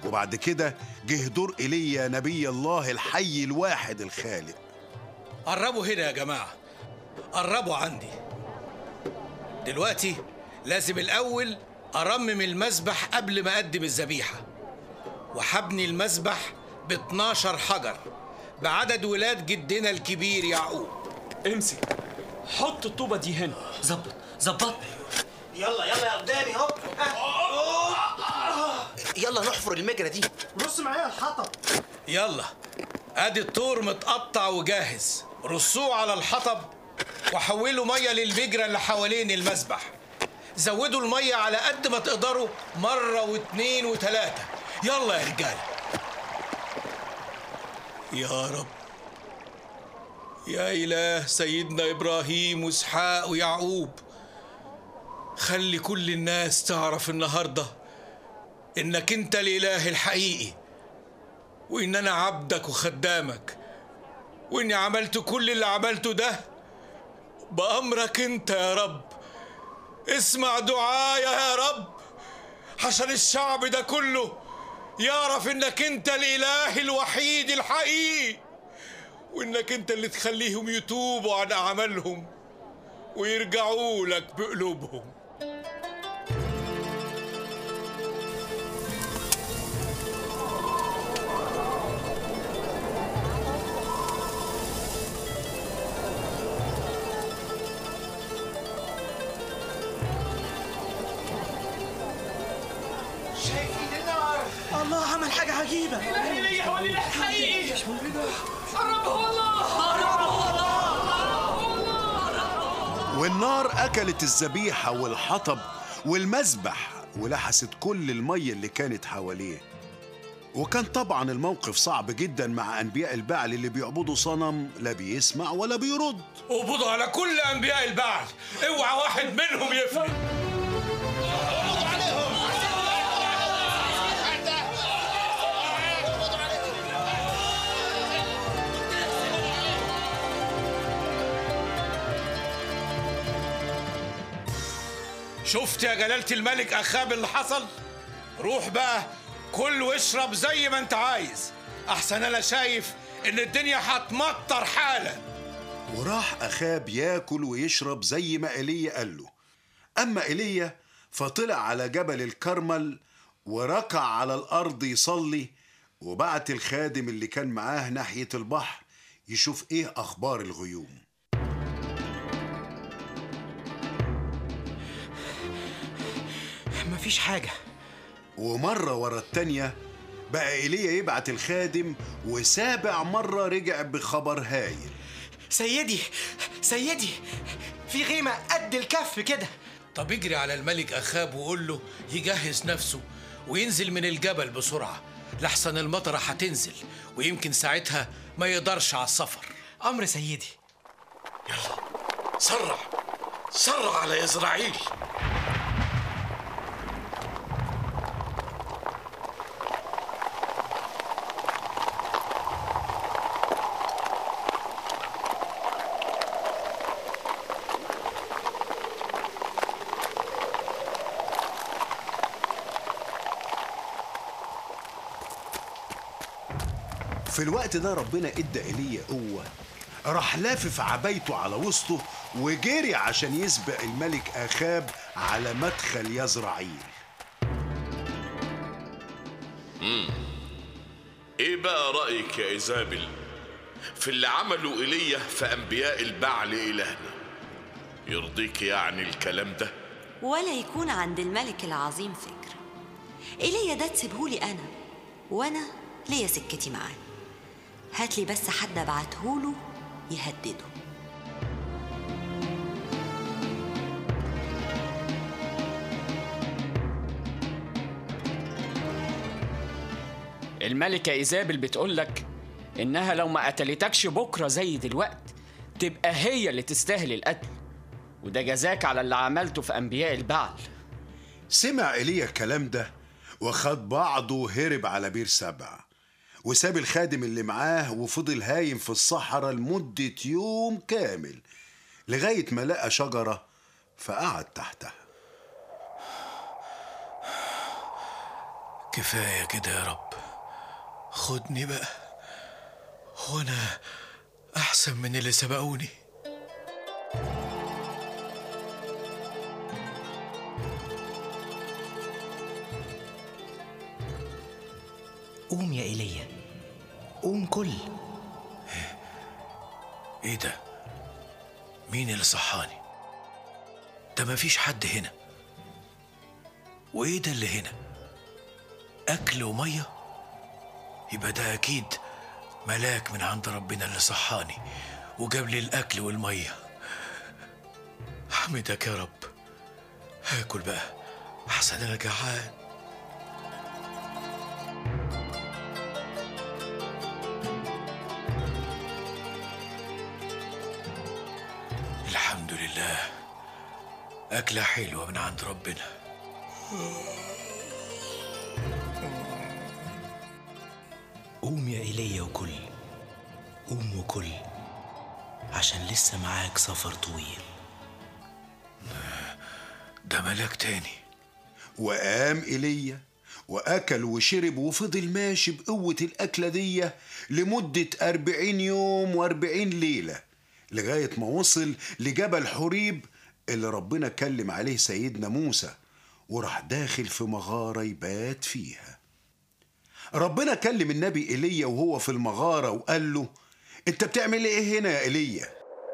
وبعد كده جه دور ايليا نبي الله الحي الواحد الخالق قربوا هنا يا جماعة قربوا عندي دلوقتي لازم الأول أرمم المذبح قبل ما أقدم الذبيحة وحبني المذبح ب 12 حجر بعدد ولاد جدنا الكبير يعقوب امسك حط الطوبة دي هنا ظبط ظبط يلا يلا يا قدامي اهو ها. يلا نحفر المجرة دي رص معايا الحطب يلا ادي الطور متقطع وجاهز رصوه على الحطب وحولوا ميه للبجرة اللي حوالين المذبح زودوا الميه على قد ما تقدروا مرة واتنين وتلاتة يلا يا رجالة يا رب يا إله سيدنا إبراهيم وإسحاق ويعقوب خلي كل الناس تعرف النهارده إنك أنت الإله الحقيقي وإن أنا عبدك وخدامك وإني عملت كل اللي عملته ده بأمرك أنت يا رب اسمع دعايا يا رب عشان الشعب ده كله يعرف إنك أنت الإله الوحيد الحقيقي وإنك أنت اللي تخليهم يتوبوا عن أعمالهم ويرجعوا لك بقلوبهم شايفين النار الله عمل حاجة عجيبة والنار اكلت الذبيحه والحطب والمذبح ولحست كل الميه اللي كانت حواليه وكان طبعا الموقف صعب جدا مع انبياء البعل اللي بيعبدوا صنم لا بيسمع ولا بيرد اقبضوا على كل انبياء البعل اوعى واحد منهم يفلت شفت يا جلالة الملك أخاب اللي حصل؟ روح بقى كل واشرب زي ما انت عايز أحسن أنا شايف إن الدنيا هتمطر حالا وراح اخاب ياكل ويشرب زي ما ايليا قال له اما ايليا فطلع على جبل الكرمل وركع على الارض يصلي وبعت الخادم اللي كان معاه ناحيه البحر يشوف ايه اخبار الغيوم مفيش حاجة ومرة ورا التانية بقى إيليا يبعت الخادم وسابع مرة رجع بخبر هايل سيدي سيدي في غيمة قد الكف كده طب اجري على الملك أخاب وقول له يجهز نفسه وينزل من الجبل بسرعة لحسن المطرة هتنزل ويمكن ساعتها ما يقدرش على السفر أمر سيدي سرع سرع على يزرعيل في الوقت ده ربنا ادى ايليا قوه راح لافف عبايته على وسطه وجري عشان يسبق الملك اخاب على مدخل يزرعيل ايه بقى رأيك يا إيزابل في اللي عمله ايليا في انبياء البعل الهنا يرضيك يعني الكلام ده ولا يكون عند الملك العظيم فكر إيليا ده تسيبهولي أنا وأنا ليا سكتي معاه هاتلي بس حد أبعتهوله يهدده الملكة إيزابل بتقولك إنها لو ما قتلتكش بكرة زي دلوقت تبقى هي اللي تستاهل القتل وده جزاك على اللي عملته في أنبياء البعل سمع ايليا الكلام ده وخد بعضه وهرب على بير سبع وساب الخادم اللي معاه وفضل هايم في الصحراء لمدة يوم كامل لغاية ما لقى شجرة فقعد تحتها كفاية كده يا رب خدني بقى هو أنا أحسن من اللي سبقوني قوم يا ايليا قوم كل إيه ده؟ مين اللي صحاني؟ ده مفيش حد هنا وإيه ده اللي هنا؟ أكل ومية؟ يبقى ده أكيد ملاك من عند ربنا اللي صحاني وجاب لي الأكل والمية حمدك يا رب هاكل بقى أحسن أنا جعان الحمد لله أكلة حلوة من عند ربنا قوم يا ايليا وكل قوم وكل عشان لسه معاك سفر طويل ده ملاك تاني وقام ايليا واكل وشرب وفضل ماشي بقوة الاكلة دي لمدة أربعين يوم وأربعين ليلة لغاية ما وصل لجبل حريب اللي ربنا كلم عليه سيدنا موسى وراح داخل في مغارة يبات فيها ربنا كلم النبي ايليا وهو في المغارة وقال له انت بتعمل ايه هنا يا ايليا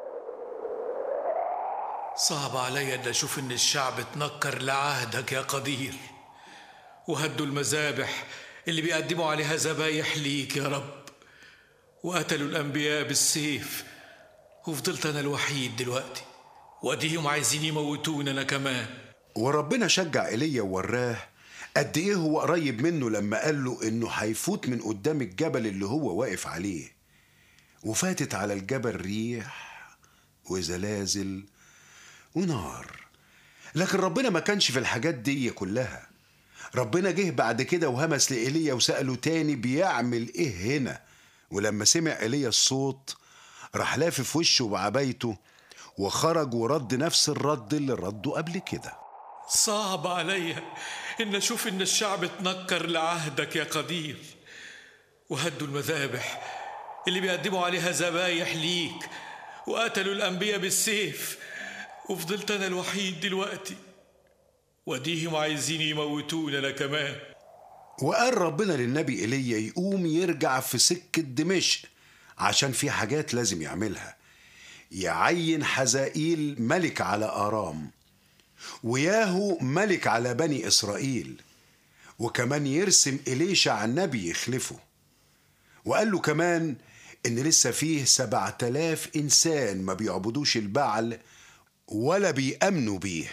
صعب عليا ان اشوف ان الشعب اتنكر لعهدك يا قدير وهدوا المذابح اللي بيقدموا عليها ذبايح ليك يا رب وقتلوا الانبياء بالسيف وفضلت انا الوحيد دلوقتي واديهم عايزين يموتوني انا كمان وربنا شجع ايليا ووراه قد ايه هو قريب منه لما قال له انه هيفوت من قدام الجبل اللي هو واقف عليه وفاتت على الجبل ريح وزلازل ونار لكن ربنا ما كانش في الحاجات دي كلها ربنا جه بعد كده وهمس لإيليا وسأله تاني بيعمل ايه هنا ولما سمع إيليا الصوت راح لافف وشه بعبايته وخرج ورد نفس الرد اللي رده قبل كده صعب عليا ان اشوف ان الشعب اتنكر لعهدك يا قدير وهدوا المذابح اللي بيقدموا عليها ذبايح ليك وقتلوا الانبياء بالسيف وفضلت انا الوحيد دلوقتي وديهم عايزين يموتوني انا كمان وقال ربنا للنبي ايليا يقوم يرجع في سكة دمشق عشان في حاجات لازم يعملها يعين حزائيل ملك على آرام وياهو ملك على بني إسرائيل وكمان يرسم إليشع النبي يخلفه وقال له كمان إن لسه فيه سبعة آلاف إنسان ما بيعبدوش البعل ولا بيأمنوا بيه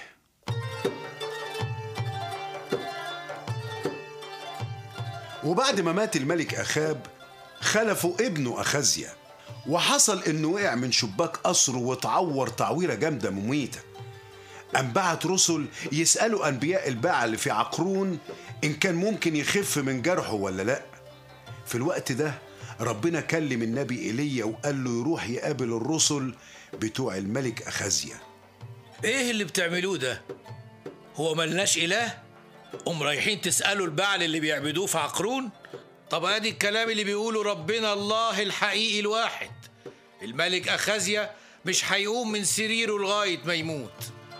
وبعد ما مات الملك أخاب خلفه ابنه أخزيا وحصل إنه وقع من شباك قصره واتعور تعويرة جامدة مميتة أم بعت رسل يسألوا أنبياء البعل في عقرون إن كان ممكن يخف من جرحه ولا لأ في الوقت ده ربنا كلم النبي إيليا وقال له يروح يقابل الرسل بتوع الملك أخزيا ايه اللي بتعملوه ده هو ملناش اله قوم رايحين تسالوا البعل اللي بيعبدوه في عقرون طب ادي الكلام اللي بيقوله ربنا الله الحقيقي الواحد الملك اخازيا مش هيقوم من سريره لغايه ما يموت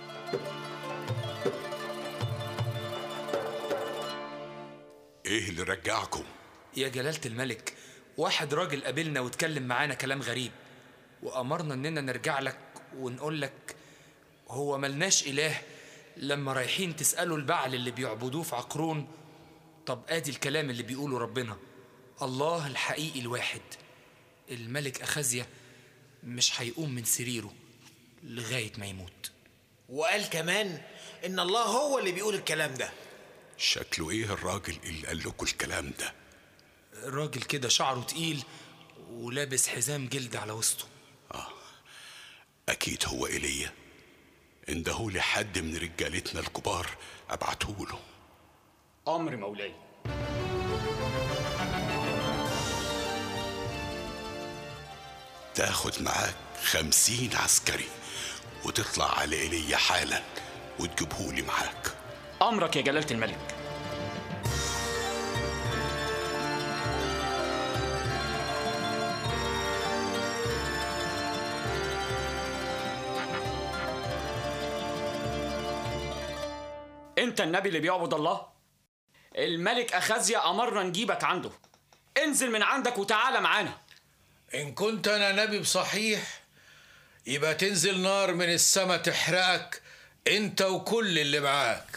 ايه اللي رجعكم يا جلالة الملك واحد راجل قابلنا واتكلم معانا كلام غريب وأمرنا إننا نرجع لك ونقول لك هو ملناش إله لما رايحين تسألوا البعل اللي بيعبدوه في عقرون طب آدي الكلام اللي بيقوله ربنا الله الحقيقي الواحد الملك أخازيا مش هيقوم من سريره لغاية ما يموت وقال كمان ان الله هو اللي بيقول الكلام ده شكله ايه الراجل اللي قال لكم الكلام ده راجل كده شعره تقيل ولابس حزام جلد على وسطه اكيد هو ايليا اندهولي حد من رجالتنا الكبار ابعتهوله أمر مولاي تاخد معاك خمسين عسكري وتطلع على ايليا حالا وتجيبهولي معاك أمرك يا جلالة الملك انت النبي اللي بيعبد الله الملك اخازيا امرنا نجيبك عنده انزل من عندك وتعالى معانا إن كنت أنا نبي بصحيح يبقى تنزل نار من السما تحرقك أنت وكل اللي معاك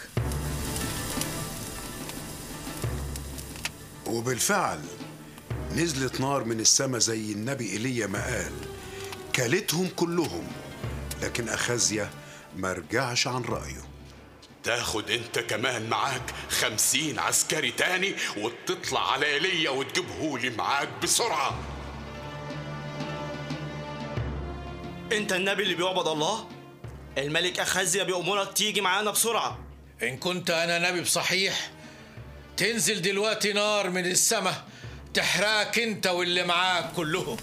وبالفعل نزلت نار من السماء زي النبي ايليا ما قال كلتهم كلهم لكن اخازيا ما رجعش عن رايه تاخد انت كمان معاك خمسين عسكري تاني وتطلع على ايليا وتجيبهولي معاك بسرعة انت النبي اللي بيعبد الله الملك اخازيا بيأمرك تيجي معانا بسرعة إن كنت أنا نبي بصحيح تنزل دلوقتي نار من السما تحرقك أنت واللي معاك كلهم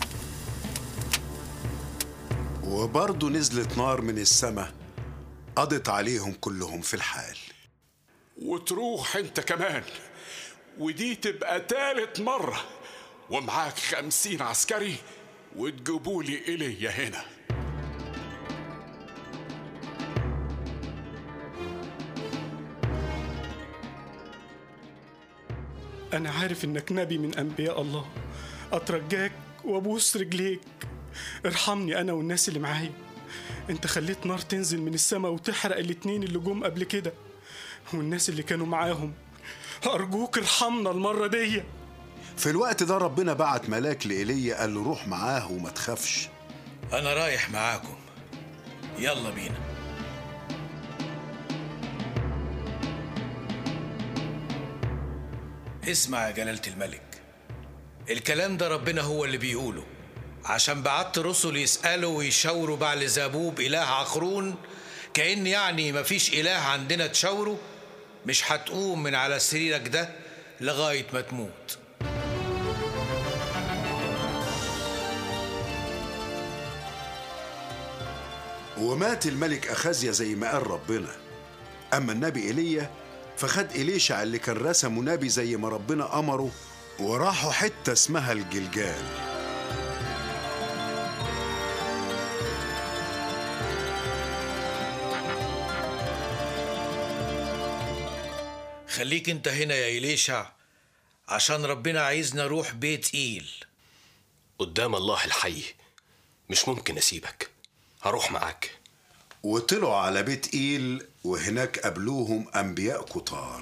وبرضه نزلت نار من السماء قضت عليهم كلهم في الحال وتروح انت كمان ودي تبقى تالت مرة ومعاك خمسين عسكري وتجيبولي ايليا هنا أنا عارف إنك نبي من أنبياء الله أترجاك وأبوس رجليك ارحمني أنا والناس اللي معايا أنت خليت نار تنزل من السماء وتحرق الاتنين اللي جم قبل كده والناس اللي كانوا معاهم أرجوك ارحمنا المرة دي في الوقت ده ربنا بعت ملاك لإيليا قال له روح معاه وما تخافش أنا رايح معاكم يلا بينا اسمع يا جلالة الملك الكلام ده ربنا هو اللي بيقوله عشان بعت رسل يسألوا ويشاوروا بعل زابوب إله عقرون كأن يعني مفيش إله عندنا تشاوره مش هتقوم من على سريرك ده لغاية ما تموت ومات الملك أخازيا زي ما قال ربنا أما النبي إيليا فخد إليشع اللي كان رسمه نبي زي ما ربنا أمره وراحوا حتة اسمها الجلجال خليك انت هنا يا إليشع عشان ربنا عايزنا نروح بيت إيل قدام الله الحي مش ممكن اسيبك هروح معاك وطلعوا على بيت إيل وهناك قابلوهم أنبياء كتار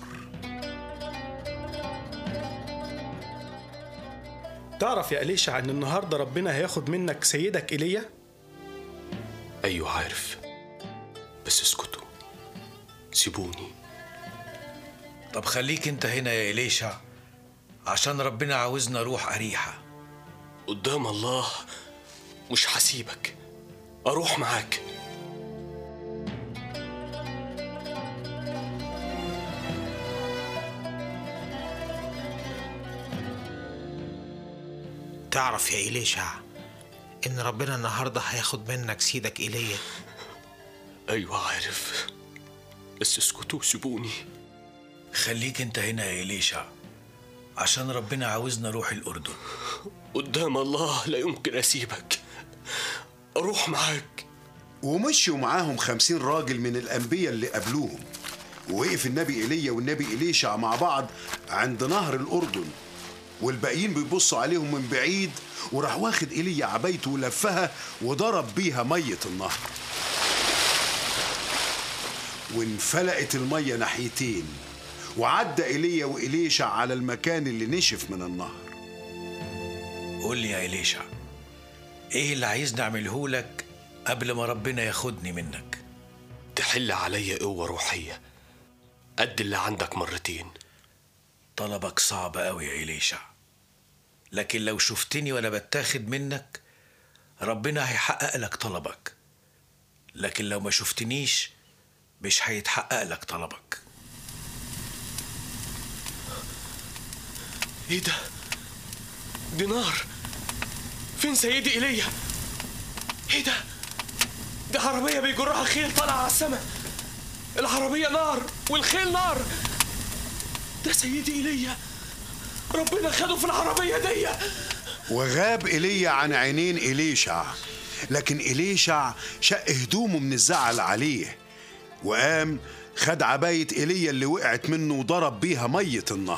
تعرف يا أليشع إن النهاردة ربنا هياخد منك سيدك إيليا ايوه عارف بس اسكتوا سيبوني طب خليك انت هنا يا إليشع عشان ربنا عاوزنا نروح أريحة قدام الله مش هسيبك اروح معاك تعرف يا إليشع إن ربنا النهاردة هياخد منك سيدك إيليا ايوه عارف بس اسكتوا سيبوني خليك انت هنا يا إليشع عشان ربنا عاوزنا نروح الأردن قدام الله لا يمكن اسيبك اروح معاك ومشوا معاهم خمسين راجل من الأنبياء اللي قابلوهم ووقف النبي إيليا والنبي إليشع مع بعض عند نهر الأردن والباقيين بيبصوا عليهم من بعيد وراح واخد إيليا عبايته ولفها وضرب بيها مية النهر وانفلقت المية ناحيتين وعدى إيليا وإليشع على المكان اللي نشف من النهر قول لي يا إليشع ايه اللي عايزني اعمله لك قبل ما ربنا ياخدني منك تحل عليا قوة روحية قد اللي عندك مرتين طلبك صعب قوي يا إليشع لكن لو شفتني وانا بتاخد منك ربنا هيحقق لك طلبك لكن لو ما شفتنيش مش هيتحقق لك طلبك ايه ده دي نار فين سيدي ايليا ايه ده ده عربية بيجرها خيل طالعة على السماء العربية نار والخيل نار ده سيدي ايليا ربنا خده في العربية دي وغاب إيليا عن عينين إليشع لكن إليشع شق هدومه من الزعل عليه وقام خد عباية ايليا اللي وقعت منه وضرب بيها مية النهر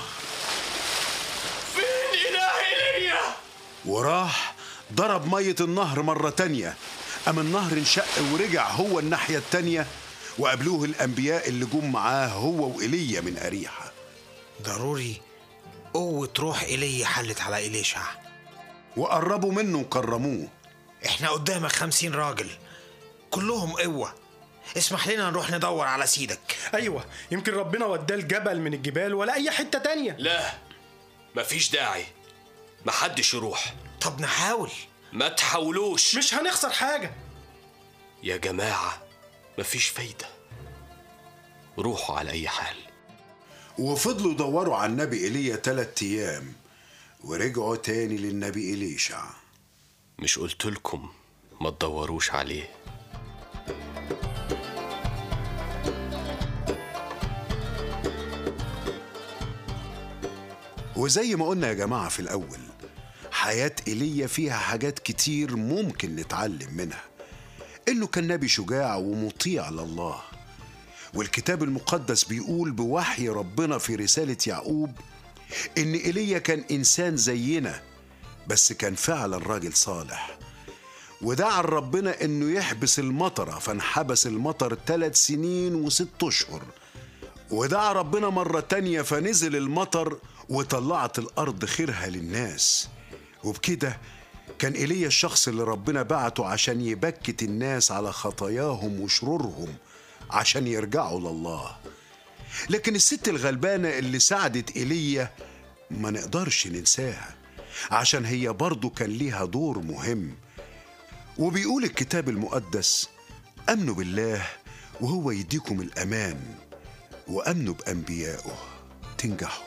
فين إله إيليا؟ وراح ضرب مية النهر مرة تانية أما النهر انشق ورجع هو الناحية التانية وقابلوه الأنبياء اللي جم معاه هو وإيليا من أريحة ضروري قوة روح إيليا حلت على إليشع وقربوا منه وكرموه احنا قدامك خمسين راجل كلهم قوة اسمح لنا نروح ندور على سيدك ايوه يمكن ربنا وداه الجبل من الجبال ولا اي حته تانية لا مفيش داعي محدش يروح طب نحاول ما تحاولوش مش هنخسر حاجه يا جماعة مفيش فايدة روحوا على أي حال وفضلوا يدوروا على النبي إيليا تلات أيام ورجعوا تاني للنبي إليشع مش قلت لكم ما تدوروش عليه وزي ما قلنا يا جماعة في الأول حياة إيليا فيها حاجات كتير ممكن نتعلم منها إنه كان نبي شجاع ومطيع لله والكتاب المقدس بيقول بوحي ربنا في رسالة يعقوب إن إيليا كان إنسان زينا بس كان فعلا راجل صالح ودعا ربنا إنه يحبس المطرة فانحبس المطر ثلاث سنين وست أشهر ودعا ربنا مرة تانية فنزل المطر وطلعت الأرض خيرها للناس وبكده كان إيليا الشخص اللي ربنا بعته عشان يبكت الناس على خطاياهم وشرورهم عشان يرجعوا لله لكن الست الغلبانة اللي ساعدت إيليا ما نقدرش ننساها عشان هي برضو كان ليها دور مهم وبيقول الكتاب المقدس أمنوا بالله وهو يديكم الأمان وأمنوا بأنبيائه تنجحوا